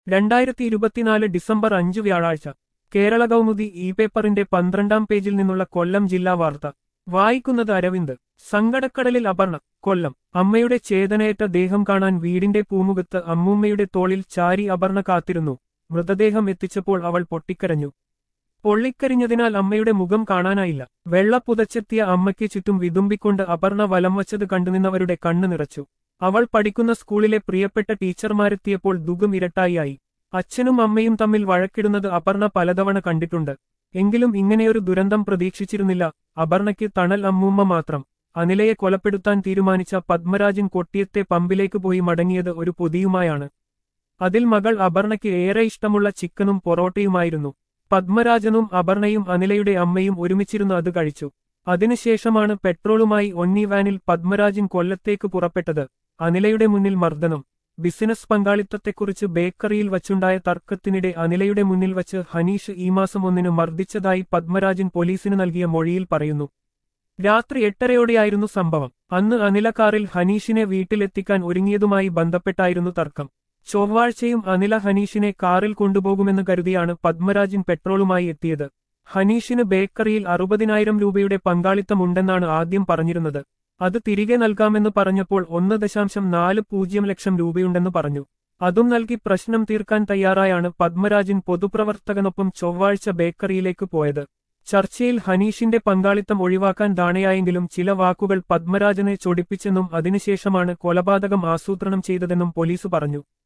രണ്ടായിരത്തി ഇരുപത്തിനാല് ഡിസംബർ അഞ്ച് വ്യാഴാഴ്ച കേരള കൗമുദി ഇ പേപ്പറിന്റെ പന്ത്രണ്ടാം പേജിൽ നിന്നുള്ള കൊല്ലം ജില്ലാ വാർത്ത വായിക്കുന്നത് അരവിന്ദ് സങ്കടക്കടലിൽ അപർണ കൊല്ലം അമ്മയുടെ ചേതനയേറ്റ ദേഹം കാണാൻ വീടിന്റെ പൂമുഖത്ത് അമ്മൂമ്മയുടെ തോളിൽ ചാരി അപർണ കാത്തിരുന്നു മൃതദേഹം എത്തിച്ചപ്പോൾ അവൾ പൊട്ടിക്കരഞ്ഞു പൊള്ളിക്കരിഞ്ഞതിനാൽ അമ്മയുടെ മുഖം കാണാനായില്ല വെള്ള പുതച്ചെത്തിയ അമ്മയ്ക്ക് ചുറ്റും വിതുമ്പിക്കൊണ്ട് അപർണ വലം വച്ചത് കണ്ടുനിന്നവരുടെ കണ്ണു നിറച്ചു അവൾ പഠിക്കുന്ന സ്കൂളിലെ പ്രിയപ്പെട്ട ടീച്ചർമാരെത്തിയപ്പോൾ ദുഃഖം ഇരട്ടായിയായി അച്ഛനും അമ്മയും തമ്മിൽ വഴക്കിടുന്നത് അപർണ പലതവണ കണ്ടിട്ടുണ്ട് എങ്കിലും ഇങ്ങനെയൊരു ദുരന്തം പ്രതീക്ഷിച്ചിരുന്നില്ല അപർണയ്ക്ക് തണൽ അമ്മൂമ്മ മാത്രം അനിലയെ കൊലപ്പെടുത്താൻ തീരുമാനിച്ച പത്മരാജൻ കൊട്ടിയത്തെ പമ്പിലേക്ക് പോയി മടങ്ങിയത് ഒരു പൊതിയുമായാണ് അതിൽ മകൾ അപർണയ്ക്ക് ഏറെ ഇഷ്ടമുള്ള ചിക്കനും പൊറോട്ടയുമായിരുന്നു പത്മരാജനും അപർണയും അനിലയുടെ അമ്മയും ഒരുമിച്ചിരുന്ന് അത് കഴിച്ചു അതിനുശേഷമാണ് പെട്രോളുമായി ഒന്നി വാനിൽ പത്മരാജൻ കൊല്ലത്തേക്ക് പുറപ്പെട്ടത് അനിലയുടെ മുന്നിൽ മർദ്ദനം ബിസിനസ് പങ്കാളിത്തത്തെക്കുറിച്ച് ബേക്കറിയിൽ വച്ചുണ്ടായ തർക്കത്തിനിടെ അനിലയുടെ മുന്നിൽ വച്ച് ഹനീഷ് ഈ മാസം ഒന്നിന് മർദ്ദിച്ചതായി പത്മരാജൻ പോലീസിന് നൽകിയ മൊഴിയിൽ പറയുന്നു രാത്രി എട്ടരയോടെയായിരുന്നു സംഭവം അന്ന് അനില കാറിൽ ഹനീഷിനെ വീട്ടിലെത്തിക്കാൻ ഒരുങ്ങിയതുമായി ബന്ധപ്പെട്ടായിരുന്നു തർക്കം ചൊവ്വാഴ്ചയും അനില ഹനീഷിനെ കാറിൽ കൊണ്ടുപോകുമെന്ന് കരുതിയാണ് പത്മരാജൻ പെട്രോളുമായി എത്തിയത് ഹനീഷിന് ബേക്കറിയിൽ അറുപതിനായിരം രൂപയുടെ പങ്കാളിത്തമുണ്ടെന്നാണ് ആദ്യം പറഞ്ഞിരുന്നത് അത് തിരികെ നൽകാമെന്ന് പറഞ്ഞപ്പോൾ ഒന്ന് ദശാംശം നാല് പൂജ്യം ലക്ഷം രൂപയുണ്ടെന്ന് പറഞ്ഞു അതും നൽകി പ്രശ്നം തീർക്കാൻ തയ്യാറായാണ് പത്മരാജൻ പൊതുപ്രവർത്തകനൊപ്പം ചൊവ്വാഴ്ച ബേക്കറിയിലേക്ക് പോയത് ചർച്ചയിൽ ഹനീഷിന്റെ പങ്കാളിത്തം ഒഴിവാക്കാൻ ധാണയായെങ്കിലും ചില വാക്കുകൾ പത്മരാജനെ ചൊടിപ്പിച്ചെന്നും അതിനുശേഷമാണ് കൊലപാതകം ആസൂത്രണം ചെയ്തതെന്നും പോലീസ് പറഞ്ഞു